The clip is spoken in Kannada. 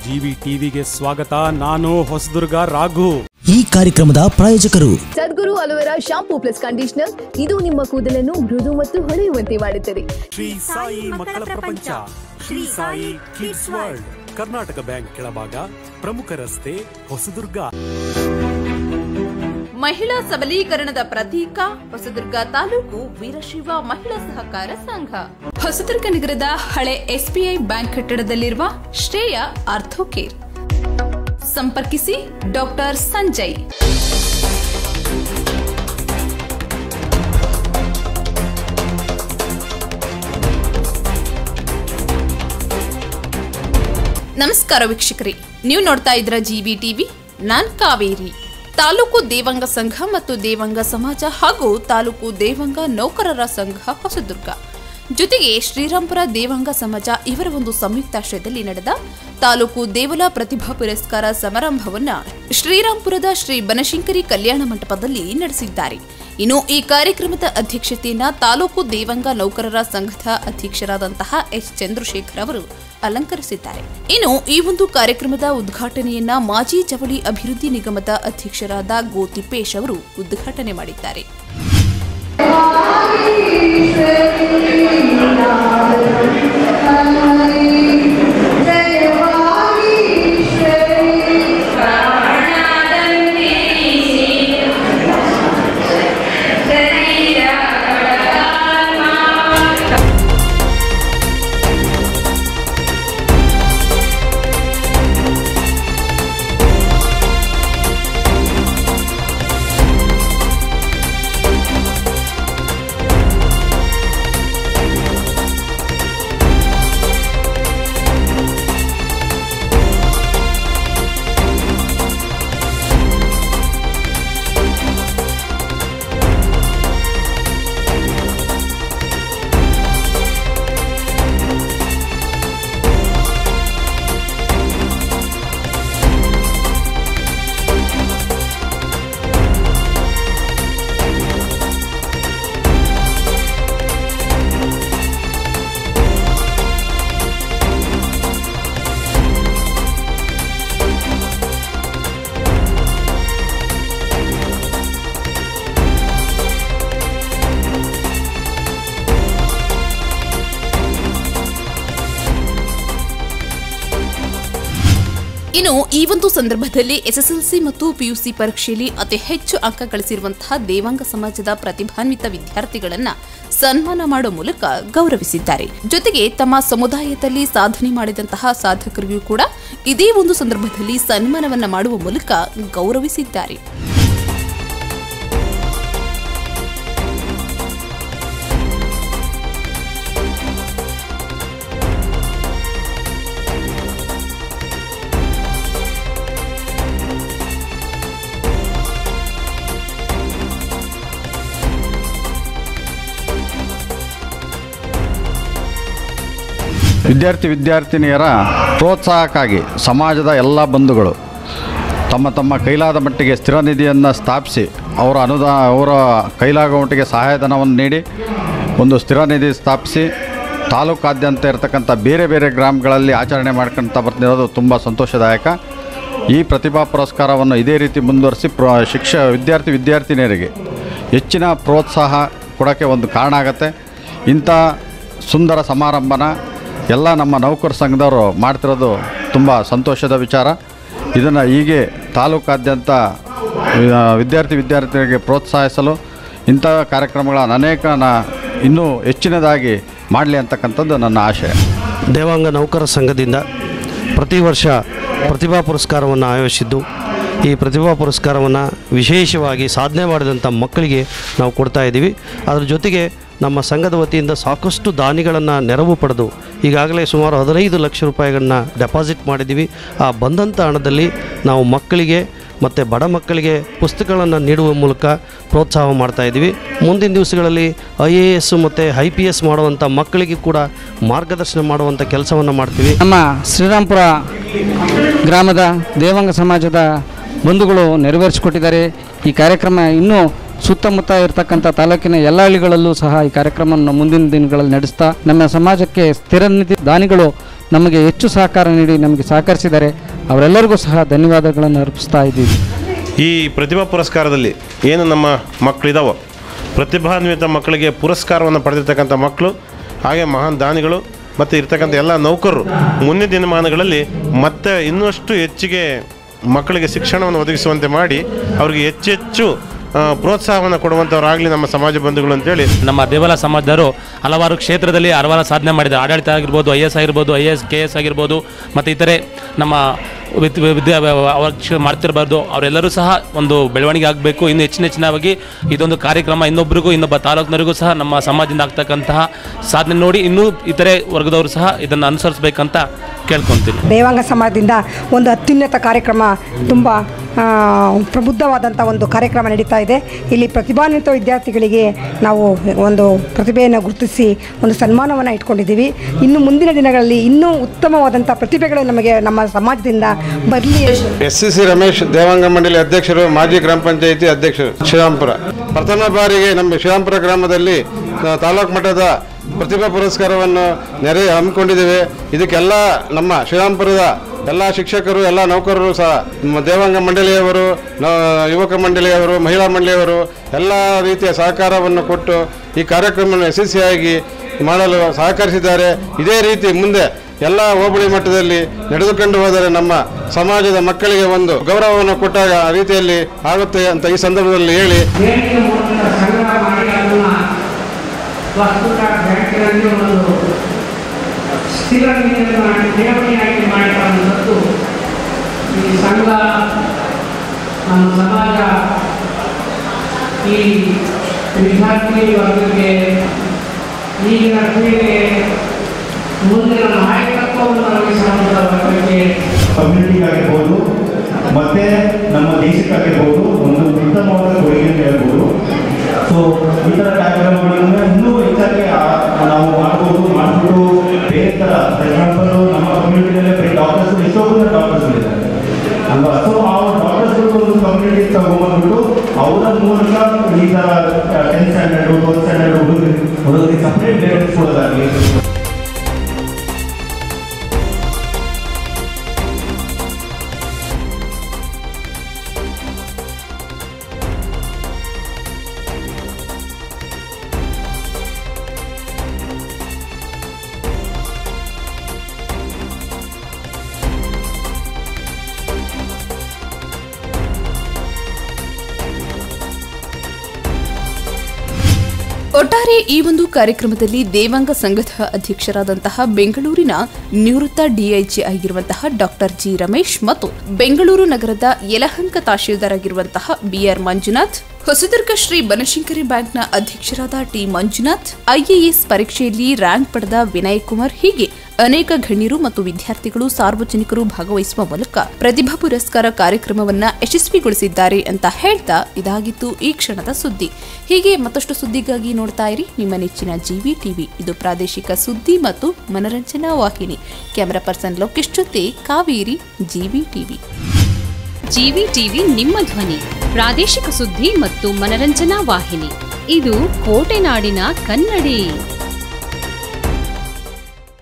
ಜಿವಿ ಟಿವಿಗೆ ಸ್ವಾಗತ ನಾನು ಹೊಸದುರ್ಗ ರಾಘು ಈ ಕಾರ್ಯಕ್ರಮದ ಪ್ರಾಯೋಜಕರು Sadguru aloe vera shampoo plus conditioner ಇದು ನಿಮ್ಮ ಕೂದಲನ್ನು ಮೃದು ಮತ್ತು ಹೊಳೆಯುವಂತೆ ಮಾಡುತ್ತದೆ ಶ್ರೀ ಸಾಯಿ ಮಕ್ಕಳ ಪ್ರಪಂಚ Sri Sai kids world Karnataka bank ಕೆಳಭಾಗ ಪ್ರಮುಖ ರಸ್ತೆ ಹೊಸದುರ್ಗ ಮಹಿಳಾ ಸಬಲೀಕರಣದ ಪ್ರತೀಕ ಹೊಸದುರ್ಗ ತಾಲೂಕು ವೀರಶೈವ ಮಹಿಳಾ ಸಹಕಾರ ಸಂಘ ಹೊಸದುರ್ಗ ನಗರದ ಹಳೆ ಎಸ್ಬಿಐ ಬ್ಯಾಂಕ್ ಕಟ್ಟಡದಲ್ಲಿರುವ ಶ್ರೇಯ ಆರ್ಥೋಕೇರ್ ಸಂಪರ್ಕಿಸಿ ಡಾಕ್ಟರ್ ಸಂಜಯ್ ನಮಸ್ಕಾರ ವೀಕ್ಷಕರೇ ನೀವು ನೋಡ್ತಾ ಇದ್ರ ಜಿಬಿ ಟಿವಿ ನಾನ್ ಕಾವೇರಿ ತಾಲೂಕು ದೇವಂಗ ಸಂಘ ಮತ್ತು ದೇವಂಗ ಸಮಾಜ ಹಾಗೂ ತಾಲೂಕು ದೇವಂಗ ನೌಕರರ ಸಂಘ ಹೊಸದುರ್ಗ ಜೊತೆಗೆ ಶ್ರೀರಾಂಪುರ ದೇವಾಂಗ ಸಮಾಜ ಇವರ ಒಂದು ಸಂಯುಕ್ತಾಶ್ರಯದಲ್ಲಿ ನಡೆದ ತಾಲೂಕು ದೇವಲ ಪ್ರತಿಭಾ ಪುರಸ್ಕಾರ ಸಮಾರಂಭವನ್ನ ಶ್ರೀರಾಂಪುರದ ಶ್ರೀ ಬನಶಂಕರಿ ಕಲ್ಯಾಣ ಮಂಟಪದಲ್ಲಿ ನಡೆಸಿದ್ದಾರೆ ಇನ್ನು ಈ ಕಾರ್ಯಕ್ರಮದ ಅಧ್ಯಕ್ಷತೆಯನ್ನ ತಾಲೂಕು ದೇವಂಗ ನೌಕರರ ಸಂಘದ ಅಧ್ಯಕ್ಷರಾದಂತಹ ಎಸ್ ಚಂದ್ರಶೇಖರ್ ಅವರು ಅಲಂಕರಿಸಿದ್ದಾರೆ ಇನ್ನು ಈ ಒಂದು ಕಾರ್ಯಕ್ರಮದ ಉದ್ಘಾಟನೆಯನ್ನ ಮಾಜಿ ಜವಳಿ ಅಭಿವೃದ್ಧಿ ನಿಗಮದ ಅಧ್ಯಕ್ಷರಾದ ಗೋ ತಿಪ್ಪೇಶ್ ಅವರು ಉದ್ಘಾಟನೆ ಮಾಡಿದ್ದಾರೆ ಇನ್ನು ಈ ಒಂದು ಸಂದರ್ಭದಲ್ಲಿ ಎಸ್ಎಸ್ಎಲ್ಸಿ ಮತ್ತು ಪಿಯುಸಿ ಪರೀಕ್ಷೆಯಲ್ಲಿ ಅತಿ ಹೆಚ್ಚು ಅಂಕ ಗಳಿಸಿರುವಂತಹ ದೇವಾಂಗ ಸಮಾಜದ ಪ್ರತಿಭಾನ್ವಿತ ವಿದ್ಯಾರ್ಥಿಗಳನ್ನ ಸನ್ಮಾನ ಮಾಡುವ ಮೂಲಕ ಗೌರವಿಸಿದ್ದಾರೆ ಜೊತೆಗೆ ತಮ್ಮ ಸಮುದಾಯದಲ್ಲಿ ಸಾಧನೆ ಮಾಡಿದಂತಹ ಸಾಧಕರಿಗೂ ಕೂಡ ಇದೇ ಒಂದು ಸಂದರ್ಭದಲ್ಲಿ ಸನ್ಮಾನವನ್ನ ಮಾಡುವ ಮೂಲಕ ಗೌರವಿಸಿದ್ದಾರೆ ವಿದ್ಯಾರ್ಥಿ ವಿದ್ಯಾರ್ಥಿನಿಯರ ಪ್ರೋತ್ಸಾಹಕ್ಕಾಗಿ ಸಮಾಜದ ಎಲ್ಲ ಬಂಧುಗಳು ತಮ್ಮ ತಮ್ಮ ಕೈಲಾದ ಮಟ್ಟಿಗೆ ಸ್ಥಿರ ನಿಧಿಯನ್ನು ಸ್ಥಾಪಿಸಿ ಅವರ ಅನುದಾನ ಅವರ ಕೈಲಾಗುವ ಮಟ್ಟಿಗೆ ಸಹಾಯಧನವನ್ನು ನೀಡಿ ಒಂದು ಸ್ಥಿರ ನಿಧಿ ಸ್ಥಾಪಿಸಿ ತಾಲೂಕಾದ್ಯಂತ ಇರತಕ್ಕಂಥ ಬೇರೆ ಬೇರೆ ಗ್ರಾಮಗಳಲ್ಲಿ ಆಚರಣೆ ಮಾಡ್ಕೊಳ್ತಾ ಬರ್ತಿರೋದು ತುಂಬ ಸಂತೋಷದಾಯಕ ಈ ಪ್ರತಿಭಾ ಪುರಸ್ಕಾರವನ್ನು ಇದೇ ರೀತಿ ಮುಂದುವರಿಸಿ ಪ್ರ ಶಿಕ್ಷ ವಿದ್ಯಾರ್ಥಿ ವಿದ್ಯಾರ್ಥಿನಿಯರಿಗೆ ಹೆಚ್ಚಿನ ಪ್ರೋತ್ಸಾಹ ಕೊಡೋಕ್ಕೆ ಒಂದು ಕಾರಣ ಆಗುತ್ತೆ ಇಂಥ ಸುಂದರ ಸಮಾರಂಭನ ಎಲ್ಲ ನಮ್ಮ ನೌಕರ ಸಂಘದವರು ಮಾಡ್ತಿರೋದು ತುಂಬ ಸಂತೋಷದ ವಿಚಾರ ಇದನ್ನು ಹೀಗೆ ತಾಲೂಕಾದ್ಯಂತ ಆ, ವಿದ್ಯಾರ್ಥಿ ವಿದ್ಯಾರ್ಥಿಗಳಿಗೆ ಪ್ರೋತ್ಸಾಹಿಸಲು ಇಂಥ ಕಾರ್ಯಕ್ರಮಗಳ ಅನೇಕ ನ- ಇನ್ನೂ ಹೆಚ್ಚಿನದಾಗಿ ಮಾಡಲಿ ಅಂತಕ್ಕಂಥದ್ದು ನನ್ನ ಆಶಯ ದೇವಾಂಗ ನೌಕರ ಸಂಘದಿಂದ ಪ್ರತಿ ವರ್ಷ ಪ್ರತಿಭಾ ಪುರಸ್ಕಾರವನ್ನು ಆಯೋಜಿಸಿದ್ದು ಈ ಪ್ರತಿಭಾ ಪುರಸ್ಕಾರವನ್ನು ವಿಶೇಷವಾಗಿ ಸಾಧನೆ ಮಾಡಿದಂಥ ಮಕ್ಕಳಿಗೆ ನಾವು ಕೊಡ್ತಾ ಇದ್ದೀವಿ ಅದರ ಜೊತೆಗೆ ನಮ್ಮ ಸಂಘದ ವತಿಯಿಂದ ಸಾಕಷ್ಟು ದಾನಿಗಳನ್ನು ನೆರವು ಪಡೆದು ಈಗಾಗಲೇ ಸುಮಾರು ಹದಿನೈದು ಲಕ್ಷ ರೂಪಾಯಿಗಳನ್ನ ಡೆಪಾಸಿಟ್ ಮಾಡಿದ್ದೀವಿ ಆ ಬಂದಂಥ ಹಣದಲ್ಲಿ ನಾವು ಮಕ್ಕಳಿಗೆ ಮತ್ತು ಬಡ ಮಕ್ಕಳಿಗೆ ಪುಸ್ತಕಗಳನ್ನು ನೀಡುವ ಮೂಲಕ ಪ್ರೋತ್ಸಾಹ ಮಾಡ್ತಾ ಇದ್ದೀವಿ ಮುಂದಿನ ದಿವಸಗಳಲ್ಲಿ ಐ ಎ ಎಸ್ ಮತ್ತು ಐ ಪಿ ಎಸ್ ಮಾಡುವಂಥ ಮಕ್ಕಳಿಗೆ ಕೂಡ ಮಾರ್ಗದರ್ಶನ ಮಾಡುವಂಥ ಕೆಲಸವನ್ನು ಮಾಡ್ತೀವಿ ನಮ್ಮ ಶ್ರೀರಾಮ್ಪುರ ಗ್ರಾಮದ ದೇವಾಂಗ ಸಮಾಜದ ಬಂಧುಗಳು ನೆರವೇರಿಸಿಕೊಟ್ಟಿದ್ದಾರೆ ಈ ಕಾರ್ಯಕ್ರಮ ಇನ್ನೂ ಸುತ್ತಮುತ್ತ ಇರತಕ್ಕಂಥ ತಾಲೂಕಿನ ಎಲ್ಲ ಹಳ್ಳಿಗಳಲ್ಲೂ ಸಹ ಈ ಕಾರ್ಯಕ್ರಮವನ್ನು ಮುಂದಿನ ದಿನಗಳಲ್ಲಿ ನಡೆಸ್ತಾ ನಮ್ಮ ಸಮಾಜಕ್ಕೆ ಸ್ಥಿರ ನಿಧಿ ದಾನಿಗಳು ನಮಗೆ ಹೆಚ್ಚು ಸಹಕಾರ ನೀಡಿ ನಮಗೆ ಸಹಕರಿಸಿದ್ದಾರೆ ಅವರೆಲ್ಲರಿಗೂ ಸಹ ಧನ್ಯವಾದಗಳನ್ನು ಅರ್ಪಿಸ್ತಾ ಇದ್ದೀವಿ ಈ ಪ್ರತಿಭಾ ಪುರಸ್ಕಾರದಲ್ಲಿ ಏನು ನಮ್ಮ ಮಕ್ಕಳಿದಾವೋ ಪ್ರತಿಭಾನ್ವಿತ ಮಕ್ಕಳಿಗೆ ಪುರಸ್ಕಾರವನ್ನು ಪಡೆದಿರ್ತಕ್ಕಂಥ ಮಕ್ಕಳು ಹಾಗೆ ಮಹಾನ್ ದಾನಿಗಳು ಮತ್ತು ಇರ್ತಕ್ಕಂಥ ಎಲ್ಲ ನೌಕರರು ಮುಂದಿನ ದಿನಮಾನಗಳಲ್ಲಿ ಮತ್ತೆ ಇನ್ನಷ್ಟು ಹೆಚ್ಚಿಗೆ ಮಕ್ಕಳಿಗೆ ಶಿಕ್ಷಣವನ್ನು ಒದಗಿಸುವಂತೆ ಮಾಡಿ ಅವರಿಗೆ ಹೆಚ್ಚೆಚ್ಚು ಆ, ಪ್ರೋತ್ಸಾಹವನ್ನು ಕೊಡುವಂಥವ್ರಾಗಲಿ ನಮ್ಮ ಸಮಾಜ ಬಂಧುಗಳು ಅಂತೇಳಿ ನಮ್ಮ ದೇವಲ ಸಮಾಜದವರು ಹಲವಾರು ಕ್ಷೇತ್ರದಲ್ಲಿ ಹಲವಾರು ಸಾಧನೆ ಮಾಡಿದ್ದಾರೆ ಆಡಳಿತ ಆಗಿರ್ಬೋದು ಐ ಎಸ್ ಆಗಿರ್ಬೋದು ಐ ಎಸ್ ಕೆ ಎಸ್ ಆಗಿರ್ಬೋದು ಮತ್ತು ಇತರೆ ನಮ್ಮ ವಿದ್ ವಿದ್ಯಾ ಅವ್ರ ಕ್ಷ- ಮಾಡ್ತಿರಬಾರ್ದು ಅವರೆಲ್ಲರೂ ಸಹ ಒಂದು ಬೆಳವಣಿಗೆ ಆಗಬೇಕು ಇನ್ನು ಹೆಚ್ಚಿನ ಹೆಚ್ಚಿನವಾಗಿ ಇದೊಂದು ಕಾರ್ಯಕ್ರಮ ಇನ್ನೊಬ್ಬರಿಗೂ ಇನ್ನೊಬ್ಬ ತಾಲೂಕಿನವರಿಗೂ ಸಹ ನಮ್ಮ ಸಮಾಜದಿಂದ ಆಗ್ತಕ್ಕಂತಹ ಸಾಧನೆ ನೋಡಿ ಇನ್ನೂ ಇತರೆ ವರ್ಗದವರು ಸಹ ಇದನ್ನು ಅನುಸರಿಸಬೇಕಂತ ಕೇಳ್ಕೊತೀನಿ ದೇವಾಂಗ ಸಮಾಜದಿಂದ ಒಂದು ಅತ್ಯುನ್ನತ ಕಾರ್ಯಕ್ರಮ ತುಂಬ ಆ, ಪ್ರಬುದ್ಧವಾದಂಥ ಒಂದು ಕಾರ್ಯಕ್ರಮ ನಡೀತಾ ಇದೆ ಇಲ್ಲಿ ಪ್ರತಿಭಾನ್ವಿತ ವಿದ್ಯಾರ್ಥಿಗಳಿಗೆ ನಾವು ಒಂದು ಪ್ರತಿಭೆಯನ್ನು ಗುರುತಿಸಿ ಒಂದು ಸನ್ಮಾನವನ್ನು ಇಟ್ಕೊಂಡಿದ್ದೀವಿ ಇನ್ನು ಮುಂದಿನ ದಿನಗಳಲ್ಲಿ ಇನ್ನೂ ಉತ್ತಮವಾದಂಥ ಪ್ರತಿಭೆಗಳು ನಮಗೆ ನಮ್ಮ ಸಮಾಜದಿಂದ ಬರಲಿ S C C Ramesh Devanga ಮಂಡಳಿ ಅಧ್ಯಕ್ಷರು ಮಾಜಿ ಗ್ರಾಮ ಪಂಚಾಯಿತಿ ಅಧ್ಯಕ್ಷರು ಶ್ರೀರಾಮ್ಪುರ ಪ್ರಥಮ ಬಾರಿಗೆ ನಮ್ಮ ಶ್ರೀರಾಮ್ಪುರ ಗ್ರಾಮದಲ್ಲಿ ಆ, ತಾಲೂಕು ಮಟ್ಟದ ಪ್ರತಿಭಾ ಪುರಸ್ಕಾರವನ್ನು ನೆರೆ ಹಮ್ಮಿಕೊಂಡಿದ್ದೇವೆ ಇದಕ್ಕೆಲ್ಲ ನಮ್ಮ ಶ್ರೀರಾಮ್ಪುರದ ಎಲ್ಲ ಶಿಕ್ಷಕರು ಎಲ್ಲ ನೌಕರರು ಸಹ ನಮ್ಮ ದೇವಾಂಗ ಮಂಡಳಿಯವರು ನ- ಯುವಕ ಮಂಡಳಿಯವರು ಮಹಿಳಾ ಮಂಡಳಿಯವರು ಎಲ್ಲ ರೀತಿಯ ಸಹಕಾರವನ್ನು ಕೊಟ್ಟು ಈ ಕಾರ್ಯಕ್ರಮವನ್ನು ಯಶಸ್ವಿಯಾಗಿ ಮಾಡಲು ಸಹಕರಿಸಿದ್ದಾರೆ ಇದೇ ರೀತಿ ಮುಂದೆ ಎಲ್ಲ ಹೋಬಳಿ ಮಟ್ಟದಲ್ಲಿ ನಡೆದುಕೊಂಡು ಹೋದರೆ ನಮ್ಮ ಸಮಾಜದ ಮಕ್ಕಳಿಗೆ ಒಂದು ಗೌರವವನ್ನು ಕೊಟ್ಟಾಗ ಆ ರೀತಿಯಲ್ಲಿ ಆಗುತ್ತೆ ಅಂತ ಈ ಸಂದರ್ಭದಲ್ಲಿ ಹೇಳಿ ವಸ್ತುತ ಬ್ಯಾಂಕಿನಲ್ಲಿ ಒಂದು ಸ್ಥಿರ ಠೇವಣಿಯಾಗಿ ಮಾಡಿಕೊಂಡು ಈ ಸಂಘ ನಮ್ಮ ಸಮಾಜ ಈ ವಿದ್ಯಾರ್ಥಿ ವರ್ಗಕ್ಕೆ ಈಗಿನ ಪೀಳಿಗೆ ಮುಂದಿನ ನಾಯಕತ್ವವನ್ನು ವಹಿಸುವಂಥ ವರ್ಗಕ್ಕೆ ಕಮ್ಯುನಿಟಿಗಾಗಿರ್ಬೋದು ಮತ್ತೆ ನಮ್ಮ ದೇಶಕ್ಕಾಗಿರ್ಬೋದು ಒಂದು ಉತ್ತಮವಾದ ಕೊಡುಗೆ ಅಂತ ಹೇಳ್ಬೋದು ಸೊ ಈ ಥರ ಕಾರ್ಯಕ್ರಮಗಳನ್ನು ಇನ್ನೂ ಹೆಚ್ಚಾಗಿ ಆ- ನಾವು ಮಾಡ್ಬೋದು ಮಾಡಿಬಿಟ್ಟು ಬೇರೆ ಥರ ಫಾರ್ ಎಕ್ಸಾಂಪಲ್ ನಮ್ಮ ಕಮ್ಯುನಿಟಿನಲ್ಲೇ ಬರೀ ಡಾಕ್ಟರ್ಸ್ ಎಷ್ಟೋ ಜನ ಡಾಕ್ಟರ್ಸ್ಗಳಿದ್ದಾರೆ ಅಲ್ವಾ ಸೊ ಆ ಡಾಕ್ಟರ್ಸ್ಗಳು ಒಂದು ಕಮ್ಯುನಿಟಿ ತಗೊಂಡ್ಬಿಟ್ಟು ಅವರ ಮೂಲಕ ಈ ಥರ ಟೆಂತ್ ಸ್ಟ್ಯಾಂಡರ್ಡು ಟ್ವೆಲ್ತ್ ಸ್ಟ್ಯಾಂಡರ್ಡ್ ಹುಡುಗರಿಗೆ ಹುಡುಗರಿಗೆ ಸಪ್ರೇಟ್ ಗೈಡೆನ್ಸ್ ಕೊಡೋದಾಗಲಿ ಒಟ್ಟಾರೆ ಈ ಒಂದು ಕಾರ್ಯಕ್ರಮದಲ್ಲಿ ದೇವಾಂಗ ಸಂಘದ ಅಧ್ಯಕ್ಷರಾದಂತಹ ಬೆಂಗಳೂರಿನ ನಿವೃತ್ತ ಡಿಐಜಿ ಆಗಿರುವಂತಹ ಡಾಕ್ಟರ್ ಜಿ ರಮೇಶ್ ಮತ್ತು ಬೆಂಗಳೂರು ನಗರದ ಯಲಹಂಕ ತಹಶೀಲ್ದಾರ್ ಆಗಿರುವಂತಹ ಬಿಆರ್ ಮಂಜುನಾಥ್ ಹೊಸದುರ್ಗ ಶ್ರೀ ಬನಶಂಕರಿ ಬ್ಯಾಂಕ್ನ ಅಧ್ಯಕ್ಷರಾದ ಟಿ ಮಂಜುನಾಥ್ ಐಎಎಸ್ ಪರೀಕ್ಷೆಯಲ್ಲಿ ರ್ಯಾಂಕ್ ಪಡೆದ ವಿನಯ್ ಕುಮಾರ್ ಹೀಗೆ ಅನೇಕ ಗಣ್ಯರು ಮತ್ತು ವಿದ್ಯಾರ್ಥಿಗಳು ಸಾರ್ವಜನಿಕರು ಭಾಗವಹಿಸುವ ಮೂಲಕ ಪ್ರತಿಭಾ ಪುರಸ್ಕಾರ ಕಾರ್ಯಕ್ರಮವನ್ನ ಯಶಸ್ವಿಗೊಳಿಸಿದ್ದಾರೆ ಅಂತ ಹೇಳ್ತಾ ಇದಾಗಿತ್ತು ಈ ಕ್ಷಣದ ಸುದ್ದಿ ಹೀಗೆ ಮತ್ತಷ್ಟು ಸುದ್ದಿಗಾಗಿ ನೋಡ್ತಾ ಇರಿ ನಿಮ್ಮ ನೆಚ್ಚಿನ ಜಿವಿ ಟಿವಿ ಇದು ಪ್ರಾದೇಶಿಕ ಸುದ್ದಿ ಮತ್ತು ಮನರಂಜನಾ ವಾಹಿನಿ ಕ್ಯಾಮೆರಾ ಪರ್ಸನ್ ಲೋಕೇಶ್ ಜೊತೆ Kaveri GV TV GV TV ನಿಮ್ಮ ಧ್ವನಿ ಪ್ರಾದೇಶಿಕ ಸುದ್ದಿ ಮತ್ತು ಮನರಂಜನಾ ವಾಹಿನಿ ಇದು ಕೋಟೆನಾಡಿನ ಕನ್ನಡಿ